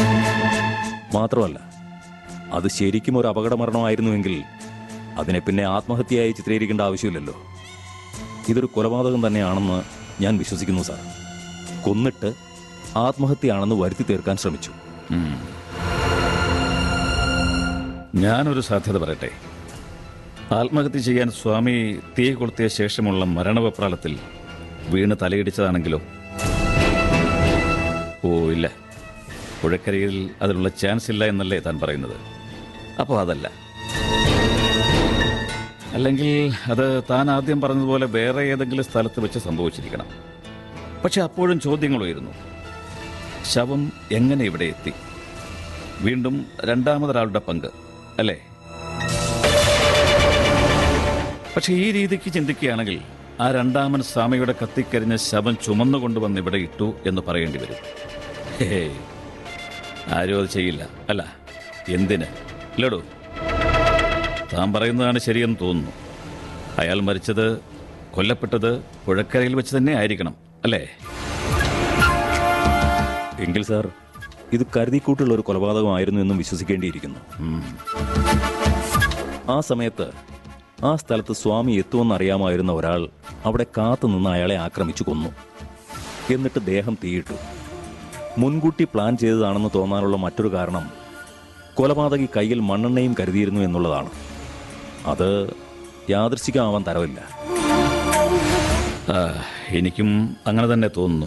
മാത്രമല്ല അത് ശരിക്കും ഒരു അപകട മരണമായിരുന്നുവെങ്കിൽ അതിനെ പിന്നെ ആത്മഹത്യയായി ചിത്രീകരിക്കേണ്ട ആവശ്യമില്ലല്ലോ ഇതൊരു കൊലപാതകം തന്നെയാണെന്ന് ഞാൻ വിശ്വസിക്കുന്നു സാർ കൊന്നിട്ട് ആത്മഹത്യയാണെന്ന് വരുത്തി തീർക്കാൻ ശ്രമിച്ചു ഞാനൊരു സാധ്യത പറയട്ടെ ആത്മഹത്യ ചെയ്യാൻ സ്വാമി തീ കൊളുത്തിയ ശേഷമുള്ള മരണവെപ്രാളത്തിൽ വീണ് തലയിടിച്ചതാണെങ്കിലോ ഓ ഇല്ല പുഴക്കരയിൽ അതിനുള്ള ചാൻസ് ഇല്ല എന്നല്ലേ താൻ പറയുന്നത് അപ്പോൾ അതല്ല അല്ലെങ്കിൽ അത് താൻ ആദ്യം പറഞ്ഞതുപോലെ വേറെ ഏതെങ്കിലും സ്ഥലത്ത് വെച്ച് സംഭവിച്ചിരിക്കണം പക്ഷെ അപ്പോഴും ചോദ്യങ്ങൾ ഉയരുന്നു ശവം എങ്ങനെ ഇവിടെ എത്തി വീണ്ടും രണ്ടാമതൊരാളുടെ പങ്ക് അല്ലേ പക്ഷെ ഈ രീതിക്ക് ചിന്തിക്കുകയാണെങ്കിൽ ആ രണ്ടാമൻ സ്വാമിയുടെ കത്തിക്കരിഞ്ഞ ശവം ചുമന്നുകൊണ്ടുവന്ന് ഇവിടെ ഇട്ടു എന്ന് പറയേണ്ടി വരും ഹേ ആരും അത് ചെയ്യില്ല അല്ല എന്തിന് ഇല്ലടോ താൻ പറയുന്നതാണ് ശരിയെന്ന് തോന്നുന്നു അയാൾ മരിച്ചത് കൊല്ലപ്പെട്ടത് പുഴക്കരയിൽ വെച്ച് തന്നെ ആയിരിക്കണം അല്ലേ എങ്കിൽ സാർ ഇത് കരുതിക്കൂട്ടുള്ള ഒരു കൊലപാതകമായിരുന്നു എന്നും വിശ്വസിക്കേണ്ടിയിരിക്കുന്നു ആ സമയത്ത് ആ സ്ഥലത്ത് സ്വാമി എത്തുമെന്ന് അറിയാമായിരുന്ന ഒരാൾ അവിടെ കാത്തു നിന്ന് അയാളെ ആക്രമിച്ചു കൊന്നു എന്നിട്ട് ദേഹം തീയിട്ടു മുൻകൂട്ടി പ്ലാൻ ചെയ്തതാണെന്ന് തോന്നാനുള്ള മറ്റൊരു കാരണം കൊലപാതകി കയ്യിൽ മണ്ണെണ്ണയും കരുതിയിരുന്നു എന്നുള്ളതാണ് അത് യാദൃശികമാവാൻ തരവില്ല ആ, എനിക്കും അങ്ങനെ തന്നെ തോന്നുന്നു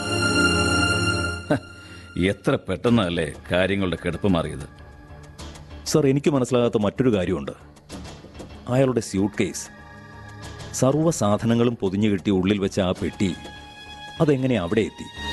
ഹ, എത്ര പെട്ടെന്നല്ലേ കാര്യങ്ങളുടെ കിടപ്പ് മാറിയത് സർ എനിക്ക് മനസ്സിലാകാത്ത മറ്റൊരു കാര്യമുണ്ട് അയാളുടെ സ്യൂട്ട് കേസ് സർവ്വ സാധനങ്ങളും പൊതിഞ്ഞു കിട്ടി ഉള്ളിൽ വെച്ച ആ പെട്ടി അതെങ്ങനെ അവിടെ എത്തി